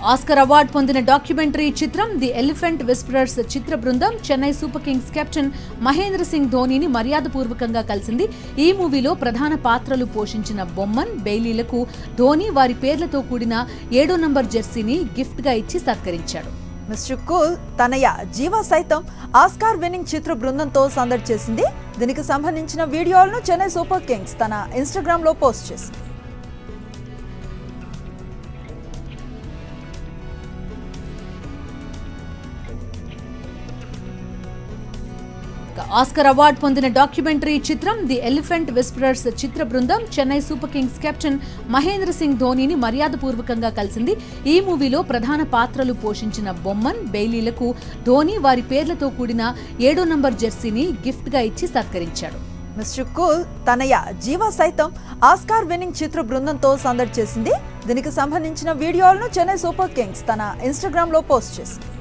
Oscar award పొందిన documentary చిత్రం the elephant whisperers చిత్ర బృందం Chennai super kings captain Mahendra Singh ధోనీని మర్యాదపూర్వకంగా కలిసింది ఈ మూవీలో ప్రధాన పాత్రలు పోషించిన బొమ్మన్ బెయిలీలకు ధోనీ వారి పేర్లతో కూడిన ఏడో నంబర్ జెర్సీని గిఫ్ట్ గా ఇచ్చి సత్కరించాడు మిస్టర్ కూల్ తనయ జీవా సైతం ఆస్కార్ విన్నింగ్ చిత్ర బృందంతో సందడి చేసింది దీనికి సంబంధించిన వీడియోలను చెన్నై సూపర్ కింగ్స్ తన ఇన్స్టాగ్రామ్ లో పోస్ట్ చేసింది ఆస్కర్ అవార్డు పొందిన డాక్యుమెంటరీ చిత్రం ది ఎలిఫెంట్ విస్పరర్స్ చిత్ర బృందం Chennai super kings captain Mahendra Singh ధోనీని మర్యాదపూర్వకంగా కలిసింది ఈ మూవీలో ప్రధాన పాత్రలు పోషించిన బొమ్మన్ బెయిలీలకు ధోనీ వారి పేర్లతో కూడిన ఏడో నంబర్ జెర్సీని గిఫ్ట్ గా ఇచ్చి సత్కరించాడు మిస్టర్ కూల్ తనయ జీవా సైతం ఆస్కార్ విన్నింగ్ చిత్ర బృందంతో సందడి చేసింది దీనికి సంబంధించిన వీడియోలను చెన్నై సూపర్ కింగ్స్ తన ఇన్స్టాగ్రామ్ లో పోస్ట్ చేసింది